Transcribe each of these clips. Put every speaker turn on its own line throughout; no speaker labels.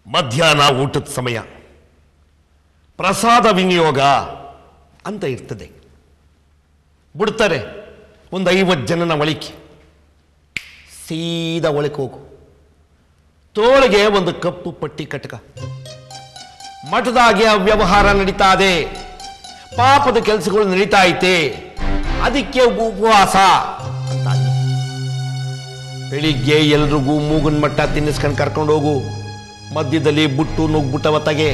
ಮಧ್ಯಾಹ್ನ ಊಟದ ಸಮಯ ಪ್ರಸಾದ ವಿನಿಯೋಗ ಅಂತ ಇರ್ತದೆ ಬಿಡ್ತಾರೆ ಒಂದು ಐವತ್ತು ಜನನ ಒಳಿಕೆ ಸೀದಾ ಒಳಕ್ಕೆ ಹೋಗು ತೋಳಿಗೆ ಒಂದು ಕಪ್ಪು ಪಟ್ಟಿ ಕಟಕ ಮಠದಾಗೆ ಅವ್ಯವಹಾರ ನಡೀತಾ ಇದೆ ಪಾಪದ ಕೆಲಸಗಳು ನಡೀತಾ ಐತೆ ಅದಕ್ಕೆ ಉಪವಾಸ ಅಂತ ಅಲ್ಲಿ. ಬೆಳಿಗ್ಗೆ ಎಲ್ರಿಗೂ ಮೂಗನ್ ಮಟ್ಟ ತಿನ್ನಿಸ್ಕೊಂಡು ಕರ್ಕೊಂಡು ಹೋಗು ಮಧ್ಯದಲ್ಲಿ ಬುಟ್ಟು ನುಗ್ಬಿಟ್ಟವ ತಗೆ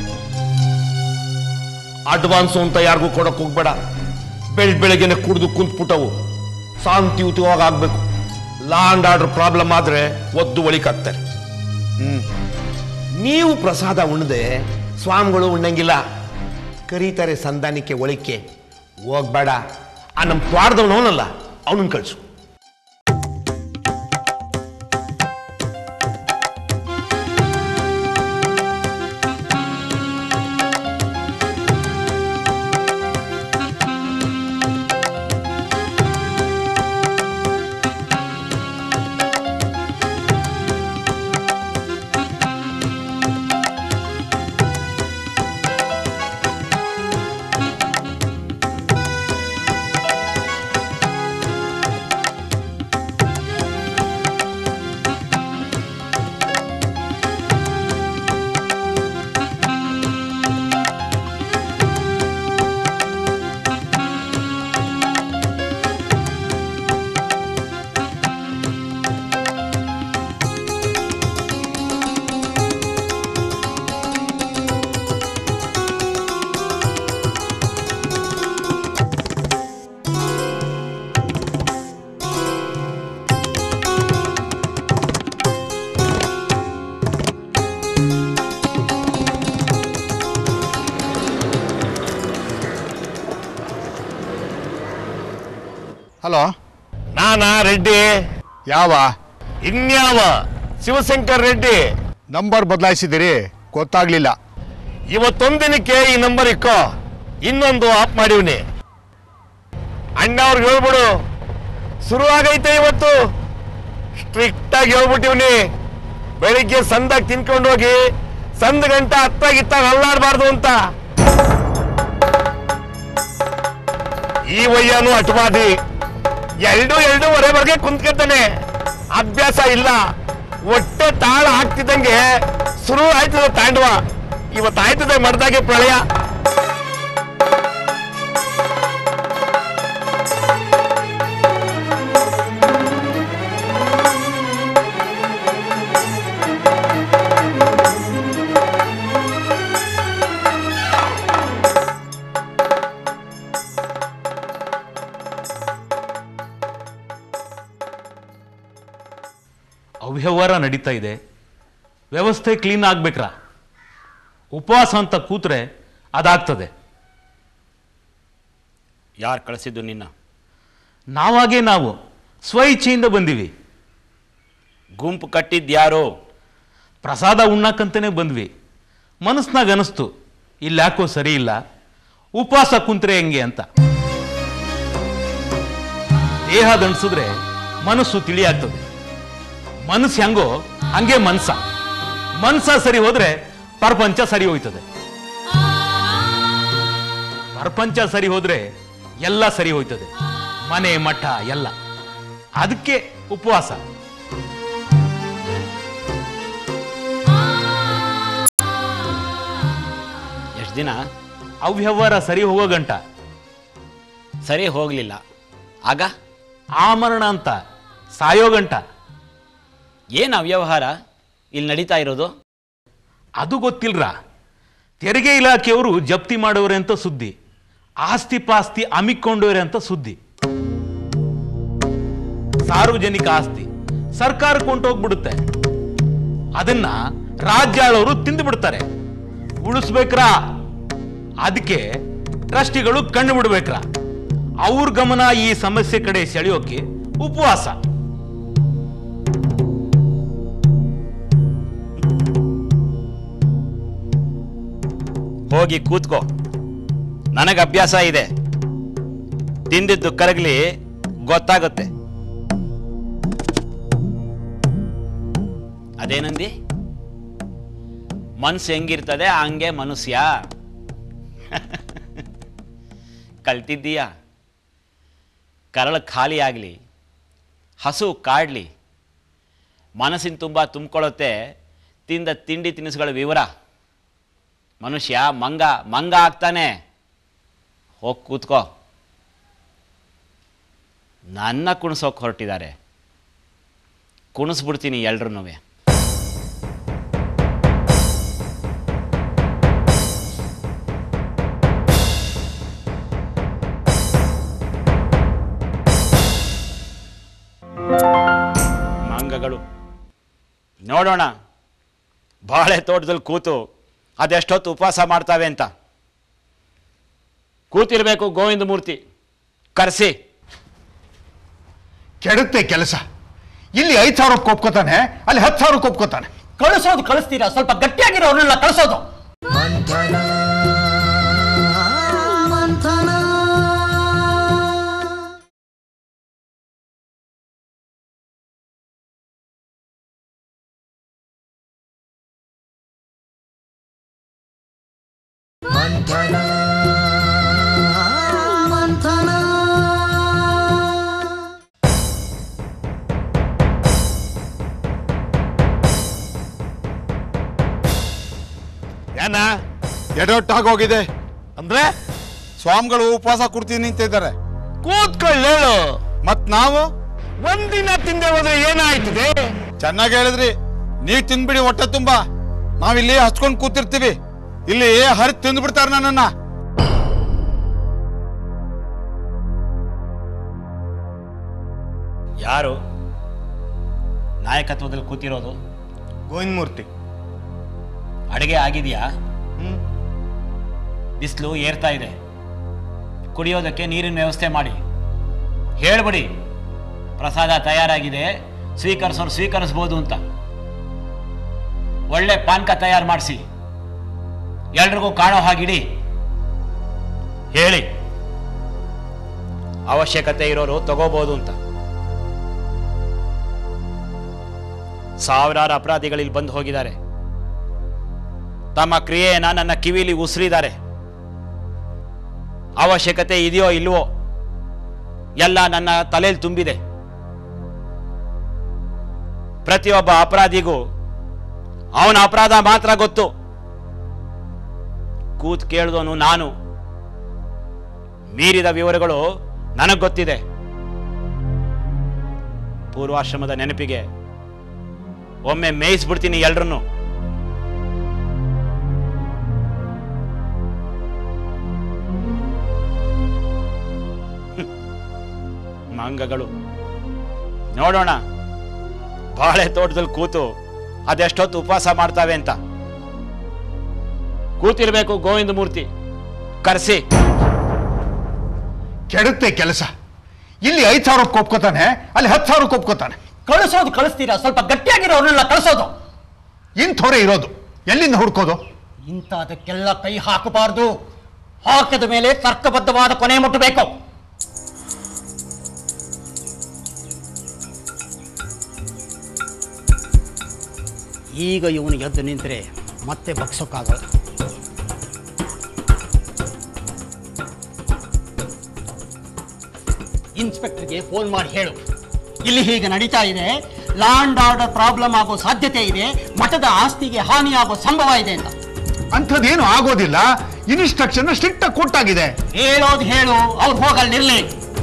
ಅಡ್ವಾನ್ಸ್ ಅಂತ ಯಾರಿಗೂ ಕೊಡಕ್ ಹೋಗ್ಬೇಡ ಬೆಳ್ ಬೆಳಗ್ಗೆನೆ ಕುಡಿದು ಕುಂತ್ಬಿಟ್ಟವು ಶಾಂತಿಯುತವಾಗಿ ಆಗ್ಬೇಕು ಲಾಂಡ್ ಆರ್ಡರ್ ಪ್ರಾಬ್ಲಮ್ ಆದ್ರೆ ಒದ್ದು ಒಳಿಕಾಗ್ತಾರೆ ಹ್ಮ್ ನೀವು ಪ್ರಸಾದ ಉಣ್ಣದೆ ಸ್ವಾಮಿಗಳು ಉಣ್ಣಂಗಿಲ್ಲ ಕರೀತಾರೆ ಸಂಧಾನಕ್ಕೆ ಒಳಿಕೆ ಹೋಗ್ಬೇಡ ಆ ನಮ್ಮ ತ್ವಾಡ್ದವನವನಲ್ಲ ಅವನನ್ನ ಕಳಿಸು
ಹಲೋ
ನಾನಾ ರೆಡ್ಡಿ
ಯಾವ
ಇನ್ಯಾವ ಶಿವಶಂಕರ್ ರೆಡ್ಡಿ
ನಂಬರ್ ಬದಲಾಯಿಸಿದಿರಿ ಗೊತ್ತಾಗ್ಲಿಲ್ಲ
ಇವತ್ತೊಂದಿನಕ್ಕೆ ಈ ನಂಬರ್ ಇಕ್ಕೋ ಇನ್ನೊಂದು ಆಫ್ ಮಾಡಿವ್ನಿ ಅಣ್ಣ ಅವ್ರಿಗೆ ಹೇಳ್ಬಿಡು ಶುರು ಆಗೈತೆ ಇವತ್ತು ಸ್ಟ್ರಿಕ್ಟ್ ಆಗಿ ಹೇಳ್ಬಿಟ್ಟಿವ್ನಿ ಬೆಳಿಗ್ಗೆ ಸಂದಾಗ ತಿನ್ಕೊಂಡು ಹೋಗಿ ಸಂದ ಗಂಟ ಹತ್ತಾಗಿತ್ತಾಗ ಅಲ್ಲಾಡಬಾರ್ದು ಅಂತ ಈ ವಯ್ಯನು ಅಟವಾದಿ ಎರಡು ಎರಡೂವರೆವರೆಗೆ ಕುಂತ್ಕೊತಾನೆ ಅಭ್ಯಾಸ ಇಲ್ಲ ಹೊಟ್ಟೆ ತಾಳ ಹಾಕ್ತಿದ್ದಂಗೆ ಶುರು ಆಯ್ತದ ತಾಂಡವ ಇವತ್ತು ಆಯ್ತದೆ ಮಡ್ದಾಗೆ ಪ್ರಳಯ
ಅವ್ಯವಹಾರ ನಡೀತಾ ಇದೆ ವ್ಯವಸ್ಥೆ ಕ್ಲೀನ್ ಆಗ್ಬೇಕ್ರಾ ಉಪವಾಸ ಅಂತ ಕೂತ್ರೆ ಅದಾಗ್ತದೆ
ಯಾರು ಕಳಿಸಿದ್ದು ನಿನ್ನ
ನಾವಾಗೇ ನಾವು ಸ್ವ ಇಚ್ಛೆಯಿಂದ ಬಂದಿವಿ
ಗುಂಪು ಕಟ್ಟಿದ್ಯಾರೋ
ಪ್ರಸಾದ ಉಣ್ಣಕ್ಕಂತಲೇ ಬಂದ್ವಿ ಮನಸ್ನಾಗ ಅನಿಸ್ತು ಇಲ್ಲಿ ಯಾಕೋ ಸರಿ ಇಲ್ಲ ಉಪವಾಸ ಕುಂತ್ರೆ ಹೆಂಗೆ ಅಂತ ದೇಹ ದಣಿಸಿದ್ರೆ ಮನಸ್ಸು ತಿಳಿಯಾಗ್ತದೆ ಮನಸ್ಸು ಹೆಂಗೋ ಹಂಗೆ ಮನ್ಸ ಮನ್ಸ ಸರಿ ಹೋದ್ರೆ ಪ್ರಪಂಚ ಸರಿ ಹೋಯ್ತದೆ ಪ್ರಪಂಚ ಸರಿ ಹೋದ್ರೆ ಎಲ್ಲ ಸರಿ ಹೋಯ್ತದೆ ಮನೆ ಮಠ ಎಲ್ಲ ಅದಕ್ಕೆ ಉಪವಾಸ
ಎಷ್ಟು ದಿನ
ಅವ್ಯವಹಾರ ಸರಿ ಹೋಗೋ ಗಂಟ
ಸರಿ ಹೋಗಲಿಲ್ಲ ಆಗ
ಆಮರಣ ಅಂತ ಸಾಯೋ ಗಂಟ
ಏನು ಅವ್ಯವಹಾರ ಇಲ್ಲಿ ನಡೀತಾ ಇರೋದು
ಅದು ಗೊತ್ತಿಲ್ರ ತೆರಿಗೆ ಇಲಾಖೆಯವರು ಜಪ್ತಿ ಮಾಡೋರೆ ಅಂತ ಸುದ್ದಿ ಆಸ್ತಿ ಪಾಸ್ತಿ ಅಮಿಕೊಂಡವ್ರೆ ಅಂತ ಸುದ್ದಿ ಸಾರ್ವಜನಿಕ ಆಸ್ತಿ ಸರ್ಕಾರ ಕೊಂಡೋಗ್ಬಿಡುತ್ತೆ ಅದನ್ನ ರಾಜ್ಯಾಳವರು ತಿಂದು ಬಿಡ್ತಾರೆ ಉಳಿಸ್ಬೇಕ್ರಾ ಅದಕ್ಕೆ ಟ್ರಸ್ಟಿಗಳು ಕಣ್ಣು ಬಿಡ್ಬೇಕ್ರಾ ಅವ್ರ ಗಮನ ಈ ಸಮಸ್ಯೆ ಕಡೆ ಸೆಳೆಯೋಕೆ ಉಪವಾಸ
ಹೋಗಿ ಕೂತ್ಕೋ ನನಗೆ ಅಭ್ಯಾಸ ಇದೆ ತಿಂದಿದ್ದು ಕರಗಲಿ ಗೊತ್ತಾಗುತ್ತೆ ಅದೇನಂದಿ ಮನ್ಸು ಹೆಂಗಿರ್ತದೆ ಹಂಗೆ ಮನುಷ್ಯ ಕಲ್ತಿದ್ದೀಯಾ ಕರಳು ಖಾಲಿ ಆಗಲಿ ಹಸು ಕಾಡಲಿ ಮನಸ್ಸಿನ ತುಂಬ ತುಂಬಿಕೊಳ್ಳುತ್ತೆ ತಿಂದ ತಿಂಡಿ ತಿನಿಸುಗಳ ವಿವರ ಮನುಷ್ಯ ಮಂಗ ಮಂಗ ಆಗ್ತಾನೆ ಹೋಗಿ ಕೂತ್ಕೋ ನನ್ನ ಕುಣಿಸೋಕೆ ಹೊರಟಿದ್ದಾರೆ ಕುಣಿಸ್ಬಿಡ್ತೀನಿ ಎಲ್ರೂ ಮಂಗಗಳು ನೋಡೋಣ ಬಾಳೆ ತೋಟದಲ್ಲಿ ಕೂತು ಅದೆಷ್ಟೊತ್ತು ಉಪವಾಸ ಮಾಡ್ತಾವೆ ಅಂತ ಕೂತಿರ್ಬೇಕು ಗೋವಿಂದ ಮೂರ್ತಿ ಕರೆಸಿ
ಕೆಡುತ್ತೆ ಕೆಲಸ ಇಲ್ಲಿ ಐದು ಸಾವಿರಕ್ಕೆ ಒಪ್ಕೋತಾನೆ ಅಲ್ಲಿ ಹತ್ತು ಸಾವಿರಕ್ಕೆ ಒಪ್ಕೋತಾನೆ
ಕಳಿಸೋದು ಕಳಿಸ್ತೀರಾ ಸ್ವಲ್ಪ ಗಟ್ಟಿಯಾಗಿರೋರ್ನೆಲ್ಲ ಕಳಿಸೋದು
ಏನ
ಎಡೊಟ್ಟಾಗೋಗಿದೆ
ಅಂದ್ರೆ
ಸ್ವಾಮಿಗಳು ಉಪವಾಸ ಕೊಡ್ತೀನಿ ಅಂತ ಇದ್ದಾರೆ
ಕೂತ್ಕೊಳ್ಳ್ ಹೇಳು
ಮತ್ ನಾವು
ಒಂದಿನ ತಿಂದೆ ಹೋದ್ರೆ ಏನಾಯ್ತದೆ
ಚೆನ್ನಾಗಿ ಹೇಳಿದ್ರಿ ನೀವ್ ತಿನ್ಬಿಡಿ ಹೊಟ್ಟೆ ತುಂಬಾ ನಾವಿಲ್ಲಿ ಹಚ್ಕೊಂಡ್ ಕೂತಿರ್ತೀವಿ ಇಲ್ಲಿ ಹರಿದ್ ತಿಂದ್ಬಿಡ್ತಾರ ನನ್ನನ್ನ
ಯಾರು ನಾಯಕತ್ವದಲ್ಲಿ ಕೂತಿರೋದು
ಗೋವಿಂದ ಮೂರ್ತಿ
ಅಡುಗೆ ಆಗಿದೆಯಾ ಬಿಸಿಲು ಏರ್ತಾ ಇದೆ ಕುಡಿಯೋದಕ್ಕೆ ನೀರಿನ ವ್ಯವಸ್ಥೆ ಮಾಡಿ ಹೇಳ್ಬಿಡಿ ಪ್ರಸಾದ ತಯಾರಾಗಿದೆ ಸ್ವೀಕರಿಸೋರು ಸ್ವೀಕರಿಸ್ಬೋದು ಅಂತ ಒಳ್ಳೆ ಪಾನಕ ತಯಾರು ಮಾಡಿಸಿ ಎಲ್ರಿಗೂ ಕಾಣೋ ಹಾಗಿಡಿ ಹೇಳಿ ಅವಶ್ಯಕತೆ ಇರೋರು ತಗೋಬಹುದು ಅಂತ ಸಾವಿರಾರು ಅಪರಾಧಿಗಳು ಇಲ್ಲಿ ಬಂದು ಹೋಗಿದ್ದಾರೆ ತಮ್ಮ ಕ್ರಿಯೆಯನ್ನ ನನ್ನ ಕಿವಿಲಿ ಉಸಿರಿದ್ದಾರೆ ಅವಶ್ಯಕತೆ ಇದೆಯೋ ಇಲ್ವೋ ಎಲ್ಲ ನನ್ನ ತಲೆಯಲ್ಲಿ ತುಂಬಿದೆ ಪ್ರತಿಯೊಬ್ಬ ಅಪರಾಧಿಗೂ ಅವನ ಅಪರಾಧ ಮಾತ್ರ ಗೊತ್ತು ಕೂತ್ ಕೇಳಿದವನು ನಾನು ಮೀರಿದ ವಿವರಗಳು ನನಗೆ ಗೊತ್ತಿದೆ ಪೂರ್ವಾಶ್ರಮದ ನೆನಪಿಗೆ ಒಮ್ಮೆ ಮೇಯಿಸ್ಬಿಡ್ತೀನಿ ಎಲ್ರನ್ನೂ ಮಂಗಗಳು ನೋಡೋಣ ಬಾಳೆ ತೋಟದಲ್ಲಿ ಕೂತು ಅದೆಷ್ಟೊತ್ತು ಉಪವಾಸ ಮಾಡ್ತಾವೆ ಅಂತ ಕೂತಿರ್ಬೇಕು ಗೋವಿಂದ ಮೂರ್ತಿ ಕರೆಸಿ
ಕೆಡುತ್ತೆ ಕೆಲಸ ಇಲ್ಲಿ ಐದು ಸಾವಿರಕ್ಕೆ ಒಪ್ಕೋತಾನೆ ಅಲ್ಲಿ ಹತ್ತು ಸಾವಿರಕ್ಕೆ ಒಪ್ಕೋತಾನೆ
ಕಳಿಸೋದು ಕಳಿಸ್ತೀರಾ ಸ್ವಲ್ಪ ಗಟ್ಟಿಯಾಗಿರೋರ್ನೆಲ್ಲ ಕಳಿಸೋದು
ಇಂಥವ್ರೆ ಇರೋದು ಎಲ್ಲಿಂದ ಹುಡ್ಕೋದು
ಇಂಥದಕ್ಕೆಲ್ಲ ಕೈ ಹಾಕಬಾರ್ದು ಹಾಕಿದ ಮೇಲೆ ತರ್ಕಬದ್ಧವಾದ ಕೊನೆ ಮುಟ್ಟಬೇಕು ಈಗ ಇವನು ಎದ್ದು ನಿಂತರೆ ಮತ್ತೆ ಬಗ್ಸೋಕ್ಕಾಗಲ್ಲ ಇನ್ಸ್ಪೆಕ್ಟರ್ಗೆ ಫೋನ್ ಮಾಡಿ ಹೇಳು ಇಲ್ಲಿ ಹೀಗೆ ನಡೀತಾ ಇದೆ ಲ್ಯಾಂಡ್ ಆರ್ಡರ್ ಪ್ರಾಬ್ಲಮ್ ಆಗೋ ಸಾಧ್ಯತೆ ಇದೆ ಮಠದ ಆಸ್ತಿಗೆ ಹಾನಿಯಾಗೋ ಸಂಭವ ಇದೆ ಅಂತ
ಅಂಥದ್ದೇನು ಆಗೋದಿಲ್ಲ ಇನ್ಸ್ಟ್ರಕ್ಷನ್ ಸ್ಟ್ರಿಕ್ಟ್ ಆಗಿ ಕೊಟ್ಟಾಗಿದೆ
ಹೇಳೋದು ಹೇಳು ಅವ್ರು ಹೋಗಲ್ಲಿರ್ಲಿ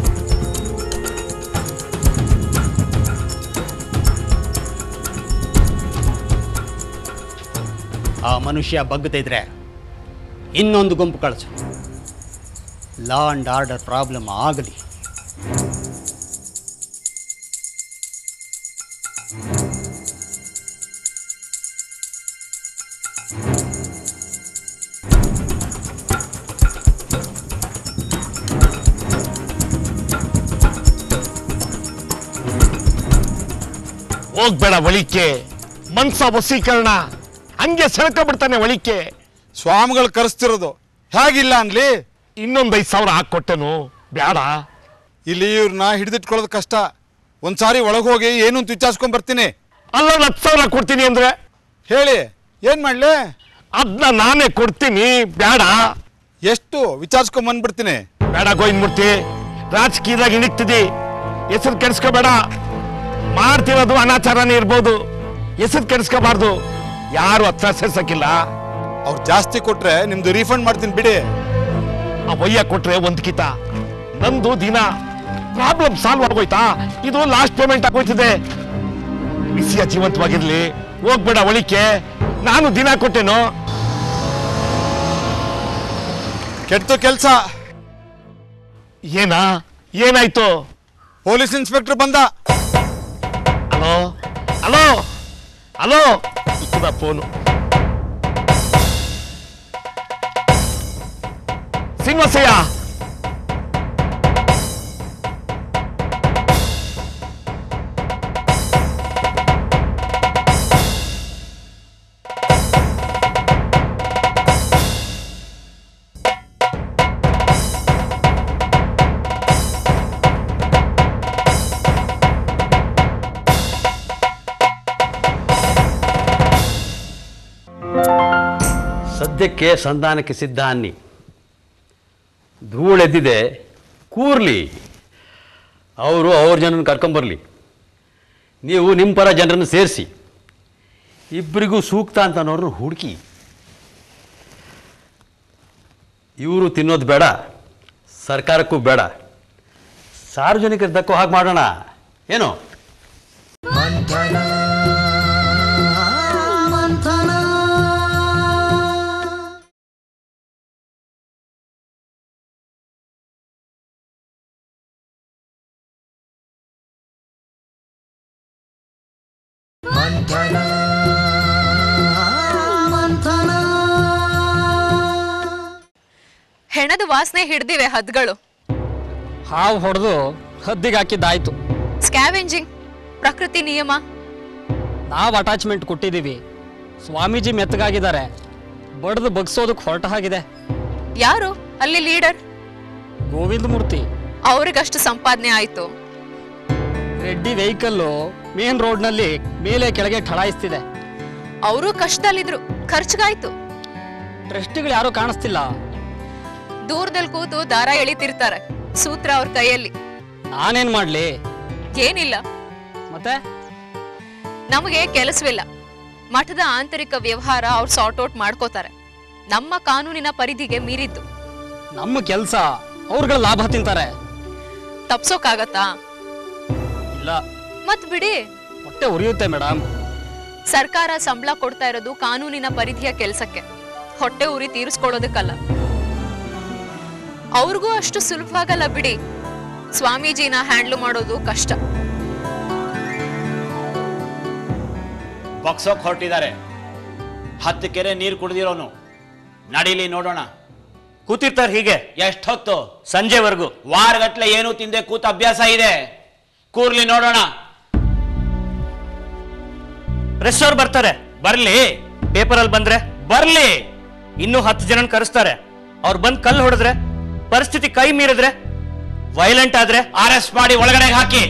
ಆ ಮನುಷ್ಯ ಬಗ್ಗದಿದ್ರೆ ಇನ್ನೊಂದು ಗುಂಪು ಕಳಿಸು ಲಾ ಅಂಡ್ ಆರ್ಡರ್ ಪ್ರಾಬ್ಲಮ್ ಆಗಲಿ
ಹೋಗ್ಬೇಡ ಒಳಿಕೆ ಮನ್ಸ ವಸೀಕರಣ ಹಂಗೆ ಸೆಳ್ಕ ಬಿಡ್ತಾನೆ ಒಳಿಕೆ
ಸ್ವಾಮಿಗಳು ಕರೆಸ್ತಿರೋದು ಹೇಗಿಲ್ಲ ಅನ್ಲಿ
ಇನ್ನೊಂದ್ ಐದ್ ಸಾವಿರ ಹಾಕೊಟ್ಟೆನು ಬೇಡ
ಇಲ್ಲಿ ಇವ್ರನ್ನ ಹಿಡಿದಿಟ್ಕೊಳ್ಳೋದು ಕಷ್ಟ ಒಂದ್ಸಾರಿ ಒಳಗೆ ಹೋಗಿ ಏನು ಅಂತ ವಿಚಾರಿಸ್ಕೊಂಡ್ ಬರ್ತೀನಿ
ಅಲ್ಲೊಂದು ಹತ್ತು ಸಾವಿರ ಕೊಡ್ತೀನಿ ಅಂದ್ರೆ
ಹೇಳಿ ಏನ್ ಮಾಡ್ಲಿ
ಅದನ್ನ ನಾನೇ ಕೊಡ್ತೀನಿ ಬೇಡ
ಎಷ್ಟು ವಿಚಾರಿಸ್ಕೊಂಡ್ ಬಂದ್ಬಿಡ್ತೀನಿ
ಬೇಡ ಗೋವಿಂದಮೂರ್ತಿ ರಾಜಕೀಯದಾಗ ಇಣಿಕ್ತಿದಿ ಹೆಸರು ಕೆಡಿಸ್ಕೋಬೇಡ ಮಾಡ್ತಿರೋದು ಅನಾಚಾರನೇ ಇರ್ಬೋದು ಹೆಸರು ಕೆಡಿಸ್ಕೋಬಾರ್ದು ಯಾರು ಹತ್ರ ಸೇರ್ಸಕ್ಕಿಲ್ಲ
ಅವ್ರು ಜಾಸ್ತಿ ಕೊಟ್ರೆ ನಿಮ್ದು ರೀಫಂಡ್ ಮಾಡ್ತೀನಿ ಬಿಡಿ
ಆ ವಯ್ಯ ಕೊಟ್ರೆ ಒಂದ್ ಕಿತ ನಂದು ದಿನ ಪ್ರಾಬ್ಲಮ್ ಸಾಲ್ವ್ ಆಗೋಯ್ತಾ ಇದು ಲಾಸ್ಟ್ ಪೇಮೆಂಟ್ ಆಗೋಯ್ತದೆ ವಿಷಯ ಜೀವಂತವಾಗಿರ್ಲಿ ಹೋಗ್ಬೇಡ ಒಳಿಕೆ ನಾನು ದಿನ ಕೊಟ್ಟೆನು
ಕೆಟ್ಟ ಕೆಲ್ಸ
ಏನಾ ಏನಾಯ್ತು
ಪೊಲೀಸ್ ಇನ್ಸ್ಪೆಕ್ಟರ್ ಬಂದ
ಹಲೋ ಹಲೋ ಹಲೋ ಇಕ್ಕದ ಫೋನು ಶ್ರೀನಿವಾಸಯ್ಯ
ಸದ್ಯಕ್ಕೆ ಸಂಧಾನಕ್ಕೆ ಸಿದ್ಧ ಅನ್ನಿ ಧೂಳೆದ್ದಿದೆ ಕೂರ್ಲಿ ಅವರು ಅವ್ರ ಜನರನ್ನು ಕರ್ಕೊಂಬರ್ಲಿ ನೀವು ನಿಮ್ಮ ಪರ ಜನರನ್ನು ಸೇರಿಸಿ ಇಬ್ಬರಿಗೂ ಸೂಕ್ತ ಅಂತ ಅನ್ನೋರನ್ನ ಹುಡುಕಿ ಇವರು ತಿನ್ನೋದು ಬೇಡ ಸರ್ಕಾರಕ್ಕೂ ಬೇಡ ಸಾರ್ವಜನಿಕರ ದಕ್ಕೋ ಹಾಗೆ ಮಾಡೋಣ ಏನು
ಹೆಣದ ವಾಸನೆ ಹಿಡ್ದಿವೆ ಹದ್ಗಳು
ಹಾವು ಹೊಡೆದು ಹದ್ದಿಗೆ ಹಾಕಿದ್ದಾಯ್ತು
ಸ್ಕ್ಯಾವೆಂಜಿಂಗ್ ಪ್ರಕೃತಿ ನಿಯಮ
ನಾವು ಅಟ್ಯಾಚ್ಮೆಂಟ್ ಕೊಟ್ಟಿದ್ದೀವಿ ಸ್ವಾಮೀಜಿ ಮೆತ್ತಗಾಗಿದ್ದಾರೆ ಬಡ್ದು ಬಗ್ಸೋದಕ್ಕೆ ಹೊರಟ ಹಾಗಿದೆ
ಯಾರು ಅಲ್ಲಿ ಲೀಡರ್
ಗೋವಿಂದ ಮೂರ್ತಿ
ಅವ್ರಿಗಷ್ಟು ಸಂಪಾದನೆ ಆಯ್ತು
ರೆಡ್ಡಿ ವೆಹಿಕಲ್ಲು ಮೇನ್ ರೋಡ್ನಲ್ಲಿ ಮೇಲೆ ಕೆಳಗೆ ಠಳಾಯಿಸ್ತಿದೆ
ಅವರು ಕಷ್ಟದಲ್ಲಿದ್ರು ಖರ್ಚಿಗಾಯ್ತು
ಟ್ರಸ್ಟಿಗಳು ಯಾರೂ ಕಾಣಿಸ್ತಿಲ್ಲ
ದೂರದಲ್ಲಿ ಕೂತು ದಾರ ಎಳಿತಿರ್ತಾರೆ ಸೂತ್ರ ಅವ್ರ ಕೈಯಲ್ಲಿ
ನಾನೇನ್ ಮಾಡ್ಲಿ
ಏನಿಲ್ಲ
ಮತ್ತೆ
ನಮಗೆ ಕೆಲಸವಿಲ್ಲ ಮಠದ ಆಂತರಿಕ ವ್ಯವಹಾರ ಅವ್ರು ಸಾರ್ಟ್ ಔಟ್ ಮಾಡ್ಕೋತಾರೆ ನಮ್ಮ ಕಾನೂನಿನ ಪರಿಧಿಗೆ ಮೀರಿದ್ದು
ನಮ್ಮ ಕೆಲಸ ಅವ್ರುಗಳ ಲಾಭ ತಿಂತಾರೆ
ತಪ್ಸೋಕಾಗತ್ತಾ
ಇಲ್ಲ
ಮತ್ ಬಿಡಿ
ಹೊಟ್ಟೆ ಉರಿಯುತ್ತೆ ಮೇಡಮ್
ಸರ್ಕಾರ ಸಂಬಳ ಕೊಡ್ತಾ ಇರೋದು ಕಾನೂನಿನ ಪರಿಧಿಯ ಕೆಲಸಕ್ಕೆ ಹೊಟ್ಟೆ ಉರಿ ತೀರಿಸ್ಕೊಳ್ಳೋದಕ್ಕಲ್ಲ ಅವ್ರಿಗೂ ಅಷ್ಟು ಸುಲಭವಾಗಲ್ಲ ಬಿಡಿ ಸ್ವಾಮೀಜಿನ ಹ್ಯಾಂಡ್ಲ್ ಮಾಡೋದು ಕಷ್ಟ
ಬಗ್ಸೋಕ್ ಹೊರಟಿದ್ದಾರೆ ಹತ್ತು ಕೆರೆ ನೀರು ಕುಡ್ದಿರೋನು ನಡೀಲಿ ನೋಡೋಣ
ಕೂತಿರ್ತಾರೆ ಹೀಗೆ
ಎಷ್ಟೊತ್ತು
ಸಂಜೆವರೆಗೂ
ವಾರಗಟ್ಲೆ ಏನು ತಿಂದೆ ಕೂತ ಅಭ್ಯಾಸ ಇದೆ ಕೂರ್ಲಿ ನೋಡೋಣ
ಪ್ರೆಸ್ ಅವ್ರು ಬರ್ತಾರೆ
ಬರ್ಲಿ
ಪೇಪರಲ್ಲಿ ಬಂದ್ರೆ
ಬರ್ಲಿ
ಇನ್ನೂ ಹತ್ತು ಜನ ಕರೆಸ್ತಾರೆ ಅವ್ರು ಬಂದ್ ಕಲ್ಲು ಹೊಡೆದ್ರೆ ಪರಿಸ್ಥಿತಿ ಕೈ ಮೀರಿದ್ರೆ ವೈಲೆಂಟ್ ಆದ್ರೆ
ಅರೆಸ್ಟ್ ಮಾಡಿ ಒಳಗಡೆ ಹಾಕಿ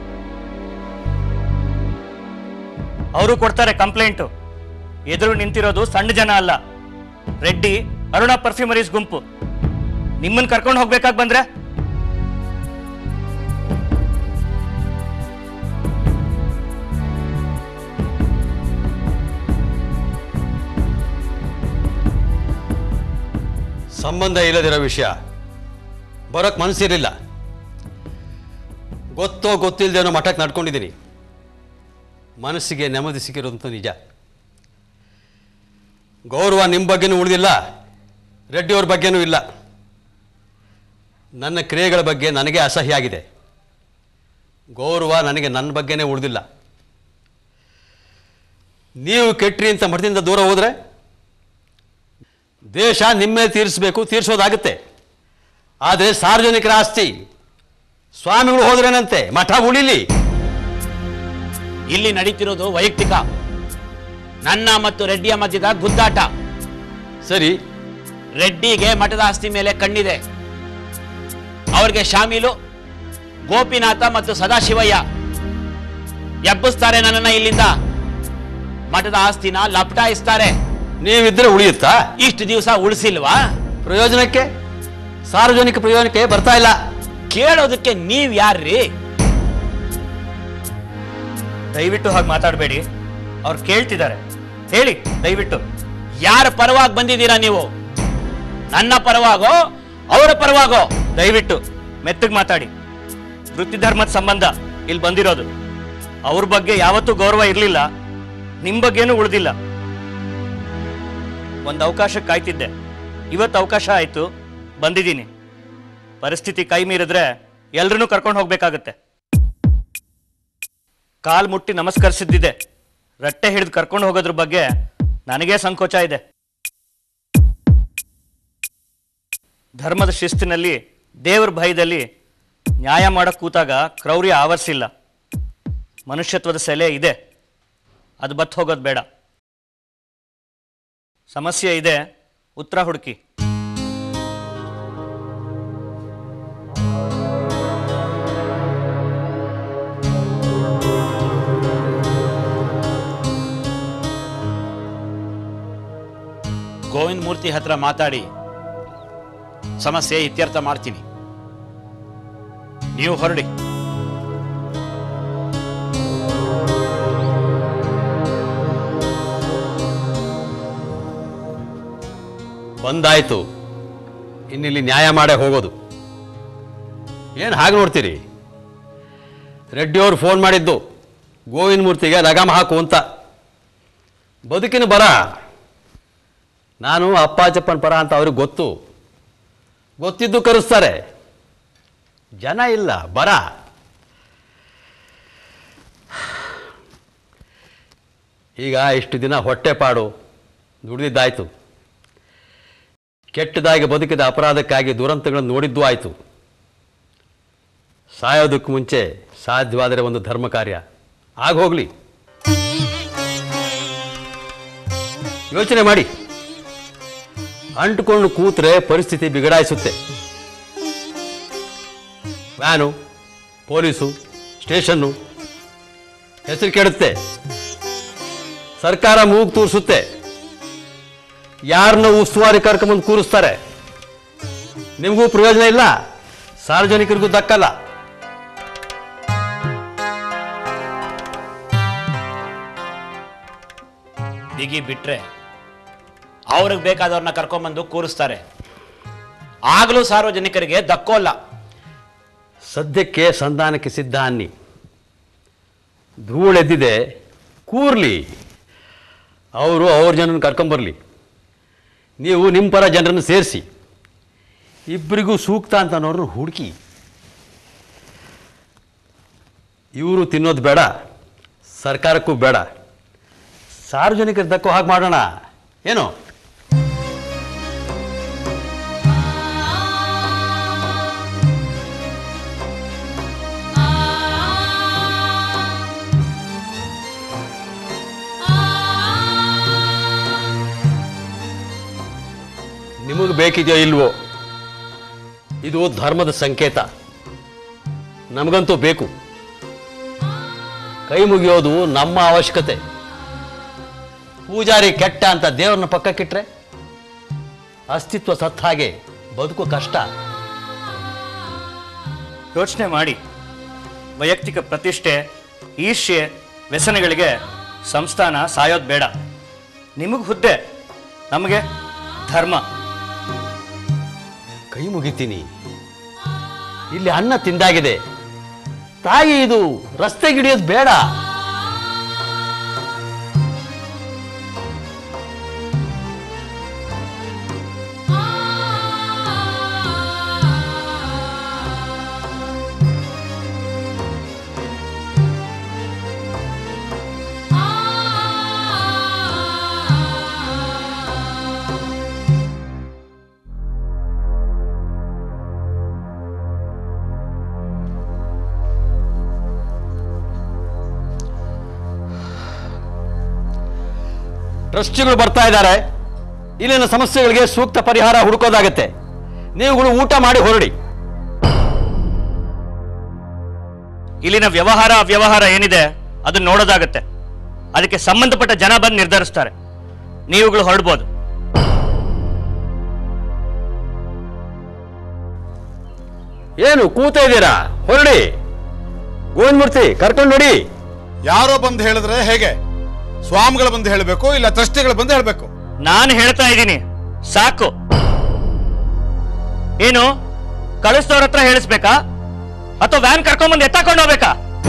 ಅವರು ಕೊಡ್ತಾರೆ ಕಂಪ್ಲೇಂಟು ಎದುರು ನಿಂತಿರೋದು ಸಣ್ಣ ಜನ ಅಲ್ಲ ರೆಡ್ಡಿ ಅರುಣ ಪರ್ಫ್ಯೂಮರೀಸ್ ಗುಂಪು ನಿಮ್ಮನ್ನ ಕರ್ಕೊಂಡು ಹೋಗ್ಬೇಕಾಗಿ ಬಂದ್ರೆ
ಸಂಬಂಧ ಇಲ್ಲದಿರೋ ವಿಷಯ ಬರೋಕ್ಕೆ ಮನಸ್ಸಿರಲಿಲ್ಲ ಗೊತ್ತೋ ಗೊತ್ತಿಲ್ಲದೇನೋ ಮಠಕ್ಕೆ ನಡ್ಕೊಂಡಿದ್ದೀನಿ ಮನಸ್ಸಿಗೆ ನೆಮ್ಮದಿ ಸಿಕ್ಕಿರೋದಂತೂ ನಿಜ ಗೌರವ ನಿಮ್ಮ ಬಗ್ಗೆನೂ ಉಳಿದಿಲ್ಲ ರೆಡ್ಡಿಯವ್ರ ಬಗ್ಗೆನೂ ಇಲ್ಲ ನನ್ನ ಕ್ರಿಯೆಗಳ ಬಗ್ಗೆ ನನಗೆ ಅಸಹ್ಯ ಆಗಿದೆ ಗೌರವ ನನಗೆ ನನ್ನ ಬಗ್ಗೆನೇ ಉಳಿದಿಲ್ಲ ನೀವು ಕೆಟ್ರಿ ಅಂತ ಮಠದಿಂದ ದೂರ ಹೋದರೆ ದೇಶ ನಿಮ್ಮೇ ತೀರಿಸಬೇಕು ತೀರಿಸೋದಾಗುತ್ತೆ ಆದರೆ ಸಾರ್ವಜನಿಕರ ಆಸ್ತಿ ಸ್ವಾಮಿಗಳು ಹೋದ್ರೇನಂತೆ ಮಠ ಉಳಿಲಿ
ಇಲ್ಲಿ ನಡೀತಿರೋದು ವೈಯಕ್ತಿಕ ನನ್ನ ಮತ್ತು ರೆಡ್ಡಿಯ ಮಧ್ಯದ ಗುದ್ದಾಟ
ಸರಿ
ರೆಡ್ಡಿಗೆ ಮಠದ ಆಸ್ತಿ ಮೇಲೆ ಕಣ್ಣಿದೆ ಅವ್ರಿಗೆ ಶಾಮೀಲು ಗೋಪಿನಾಥ ಮತ್ತು ಸದಾಶಿವಯ್ಯ ಎಬ್ಬಿಸ್ತಾರೆ ನನ್ನನ್ನ ಇಲ್ಲಿಂದ ಮಠದ ಆಸ್ತಿನ ಲಪಟಾಯಿಸ್ತಾರೆ
ನೀವಿದ್ರೆ ಉಳಿಯುತ್ತಾ
ಇಷ್ಟು ದಿವಸ ಉಳಿಸಿಲ್ವಾ
ಪ್ರಯೋಜನಕ್ಕೆ ಸಾರ್ವಜನಿಕ ಪ್ರಯೋಜನಕ್ಕೆ ಬರ್ತಾ ಇಲ್ಲ
ಕೇಳೋದಕ್ಕೆ ನೀವ್ ಯಾರ್ರಿ ದಯವಿಟ್ಟು ಹಾಗೆ ಮಾತಾಡಬೇಡಿ ಅವ್ರು ಕೇಳ್ತಿದ್ದಾರೆ ಹೇಳಿ ದಯವಿಟ್ಟು ಯಾರ ಪರವಾಗಿ ಬಂದಿದ್ದೀರಾ ನೀವು ನನ್ನ ಪರವಾಗೋ ಅವರ ಪರವಾಗೋ ದಯವಿಟ್ಟು ಮೆತ್ತಗೆ ಮಾತಾಡಿ ವೃತ್ತಿ ಧರ್ಮದ ಸಂಬಂಧ ಇಲ್ಲಿ ಬಂದಿರೋದು ಅವ್ರ ಬಗ್ಗೆ ಯಾವತ್ತೂ ಗೌರವ ಇರಲಿಲ್ಲ ನಿಮ್ ಬಗ್ಗೆನೂ ಉಳಿದಿಲ್ಲ ಒಂದು ಅವಕಾಶ ಕಾಯ್ತಿದ್ದೆ ಇವತ್ತು ಅವಕಾಶ ಆಯ್ತು ಬಂದಿದ್ದೀನಿ ಪರಿಸ್ಥಿತಿ ಕೈ ಮೀರಿದ್ರೆ ಎಲ್ರನ್ನೂ ಕರ್ಕೊಂಡು ಹೋಗ್ಬೇಕಾಗತ್ತೆ ಕಾಲ್ ಮುಟ್ಟಿ ನಮಸ್ಕರಿಸಿದ್ದಿದೆ ರಟ್ಟೆ ಹಿಡಿದು ಕರ್ಕೊಂಡು ಹೋಗೋದ್ರ ಬಗ್ಗೆ ನನಗೇ ಸಂಕೋಚ ಇದೆ ಧರ್ಮದ ಶಿಸ್ತಿನಲ್ಲಿ ದೇವ್ರ ಭಯದಲ್ಲಿ ನ್ಯಾಯ ಮಾಡಕ್ ಕೂತಾಗ ಕ್ರೌರ್ಯ ಆವರಿಸಿಲ್ಲ ಮನುಷ್ಯತ್ವದ ಸೆಲೆ ಇದೆ ಅದು ಬತ್ ಹೋಗೋದು ಬೇಡ ಸಮಸ್ಯೆ ಇದೆ ಉತ್ತರ ಹುಡುಕಿ
ಗೋವಿಂದ ಮೂರ್ತಿ ಹತ್ರ ಮಾತಾಡಿ ಸಮಸ್ಯೆ ಇತ್ಯರ್ಥ ಮಾಡ್ತೀನಿ ನೀವು ಹೊರಡಿ
ಬಂದಾಯ್ತು ಇನ್ನಿಲ್ಲಿ ನ್ಯಾಯ ಮಾಡೇ ಹೋಗೋದು ಏನು ಹಾಗೆ ನೋಡ್ತೀರಿ ರೆಡ್ಡಿಯವರು ಫೋನ್ ಮಾಡಿದ್ದು ಗೋವಿಂದ ಮೂರ್ತಿಗೆ ಲಗಾಮ ಹಾಕು ಅಂತ ಬದುಕಿನ ಬರ ನಾನು ಅಪ್ಪಾಚಪ್ಪನ ಪರ ಅಂತ ಅವ್ರಿಗೆ ಗೊತ್ತು ಗೊತ್ತಿದ್ದು ಕರೆಸ್ತಾರೆ ಜನ ಇಲ್ಲ ಬರ ಈಗ ಇಷ್ಟು ದಿನ ಹೊಟ್ಟೆಪಾಡು ದುಡಿದಿದ್ದಾಯ್ತು ಕೆಟ್ಟದಾಗಿ ಬದುಕಿದ ಅಪರಾಧಕ್ಕಾಗಿ ದುರಂತಗಳನ್ನು ನೋಡಿದ್ದು ಆಯಿತು ಸಾಯೋದಕ್ಕೆ ಮುಂಚೆ ಸಾಧ್ಯವಾದರೆ ಒಂದು ಧರ್ಮ ಕಾರ್ಯ ಆಗ ಹೋಗಲಿ ಯೋಚನೆ ಮಾಡಿ ಅಂಟುಕೊಂಡು ಕೂತ್ರೆ ಪರಿಸ್ಥಿತಿ ಬಿಗಡಾಯಿಸುತ್ತೆ ವ್ಯಾನು ಪೊಲೀಸು ಸ್ಟೇಷನ್ನು ಹೆಸರು ಕೆಡುತ್ತೆ ಸರ್ಕಾರ ಮೂಗು ತೂರಿಸುತ್ತೆ ಯಾರನ್ನ ಉಸ್ತುವಾರಿ ಕರ್ಕೊಂಬಂದು ಕೂರಿಸ್ತಾರೆ ನಿಮಗೂ ಪ್ರಯೋಜನ ಇಲ್ಲ ಸಾರ್ವಜನಿಕರಿಗೂ ದಕ್ಕಲ್ಲ
ಬಿಗಿ ಬಿಟ್ರೆ ಅವ್ರಿಗೆ ಬೇಕಾದವ್ರನ್ನ ಕರ್ಕೊಂಬಂದು ಕೂರಿಸ್ತಾರೆ ಆಗಲೂ ಸಾರ್ವಜನಿಕರಿಗೆ ದಕ್ಕೋಲ್ಲ
ಸದ್ಯಕ್ಕೆ ಸಂಧಾನಕ್ಕೆ ಸಿದ್ಧ ಅನ್ನಿ ಧೂಳೆದ್ದಿದೆ ಕೂರ್ಲಿ ಅವರು ಅವ್ರ ಜನರನ್ನು ಕರ್ಕೊಂಬರ್ಲಿ ನೀವು ನಿಮ್ಮ ಪರ ಜನರನ್ನು ಸೇರಿಸಿ ಇಬ್ಬರಿಗೂ ಸೂಕ್ತ ಅಂತ ಅನ್ನೋರು ಹುಡುಕಿ ಇವರು ತಿನ್ನೋದು ಬೇಡ ಸರ್ಕಾರಕ್ಕೂ ಬೇಡ ಸಾರ್ವಜನಿಕರು ದಕ್ಕೋ ಹಾಗೆ ಮಾಡೋಣ ಏನು ನಿಮಗೆ ಬೇಕಿದೆಯೋ ಇಲ್ವೋ ಇದು ಧರ್ಮದ ಸಂಕೇತ ನಮಗಂತೂ ಬೇಕು ಕೈ ಮುಗಿಯೋದು ನಮ್ಮ ಅವಶ್ಯಕತೆ ಪೂಜಾರಿ ಕೆಟ್ಟ ಅಂತ ದೇವ್ರನ್ನ ಪಕ್ಕಕ್ಕಿಟ್ರೆ ಅಸ್ತಿತ್ವ ಸತ್ತ ಹಾಗೆ ಬದುಕು ಕಷ್ಟ
ಯೋಚನೆ ಮಾಡಿ ವೈಯಕ್ತಿಕ ಪ್ರತಿಷ್ಠೆ ಈರ್ಷ್ಯೆ ವ್ಯಸನಗಳಿಗೆ ಸಂಸ್ಥಾನ ಸಾಯೋದು ಬೇಡ ನಿಮಗೆ ಹುದ್ದೆ ನಮಗೆ ಧರ್ಮ
ಕೈ ಮುಗಿತೀನಿ ಇಲ್ಲಿ ಅನ್ನ ತಿಂದಾಗಿದೆ ತಾಯಿ ಇದು ರಸ್ತೆಗಿಡಿಯೋದು ಬೇಡ ಟ್ರಸ್ಟಿಗಳು ಬರ್ತಾ ಇದ್ದಾರೆ ಇಲ್ಲಿನ ಸಮಸ್ಯೆಗಳಿಗೆ ಸೂಕ್ತ ಪರಿಹಾರ ಹುಡುಕೋದಾಗತ್ತೆ ನೀವುಗಳು ಊಟ ಮಾಡಿ ಹೊರಡಿ
ಇಲ್ಲಿನ ವ್ಯವಹಾರ ಅವ್ಯವಹಾರ ಏನಿದೆ ಅದನ್ನ ನೋಡೋದಾಗತ್ತೆ ಅದಕ್ಕೆ ಸಂಬಂಧಪಟ್ಟ ಜನ ಬಂದು ನಿರ್ಧರಿಸ್ತಾರೆ ನೀವುಗಳು ಹೊರಡ್ಬೋದು
ಏನು ಕೂತ ಇದ್ದೀರಾ ಹೊರಡಿ ಗೋವಿಂದಮೂರ್ತಿ ಕರ್ಕೊಂಡು ನೋಡಿ
ಯಾರೋ ಬಂದು ಹೇಳಿದ್ರೆ ಹೇಗೆ ಸ್ವಾಮಿಗಳು ಬಂದು ಹೇಳಬೇಕು ಇಲ್ಲ ಟ್ರಸ್ಟಿಗಳು ಬಂದು ಹೇಳಬೇಕು
ನಾನು ಹೇಳ್ತಾ ಇದ್ದೀನಿ ಸಾಕು ಏನು ಕಳಿಸ್ತವ್ರ ಹತ್ರ ಹೇಳಿಸ್ಬೇಕಾ ಅಥವಾ ವ್ಯಾನ್ ಕರ್ಕೊಂಡ್ಬಂದು ಎತ್ತಾಕೊಂಡು ಹೋಗ್ಬೇಕಾ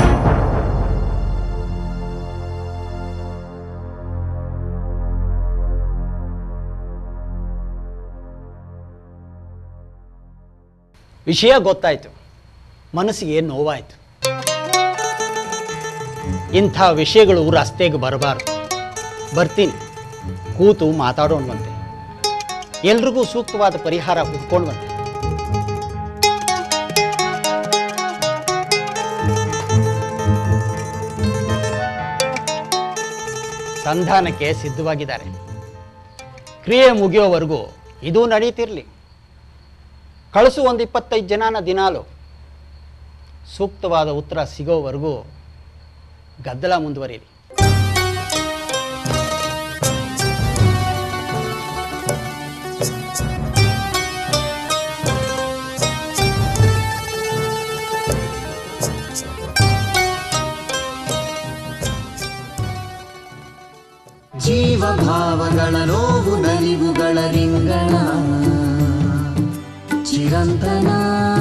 ವಿಷಯ ಗೊತ್ತಾಯ್ತು ಮನಸ್ಸಿಗೆ ನೋವಾಯ್ತು ಇಂಥ ವಿಷಯಗಳು ರಸ್ತೆಗೆ ಬರಬಾರ್ದು ಬರ್ತೀನಿ ಕೂತು ಮಾತಾಡೋಣವಂತೆ ಎಲ್ರಿಗೂ ಸೂಕ್ತವಾದ ಪರಿಹಾರ ಹುಡ್ಕೊಂಡ್ವಂತೆ ಸಂಧಾನಕ್ಕೆ ಸಿದ್ಧವಾಗಿದ್ದಾರೆ ಕ್ರಿಯೆ ಮುಗಿಯೋವರೆಗೂ ಇದು ನಡೀತಿರ್ಲಿ ಕಳಿಸು ಒಂದು ಇಪ್ಪತ್ತೈದು ಜನನ ದಿನಾಲು ಸೂಕ್ತವಾದ ಉತ್ತರ ಸಿಗೋವರೆಗೂ ಗದ್ದಲ ಮುಂದುವರಿಲಿ
ಜೀವಭಾವಗಳ ನೋವು ನಲಿವುಗಳ ರಿಂಗಣ ಚಿರಂತನ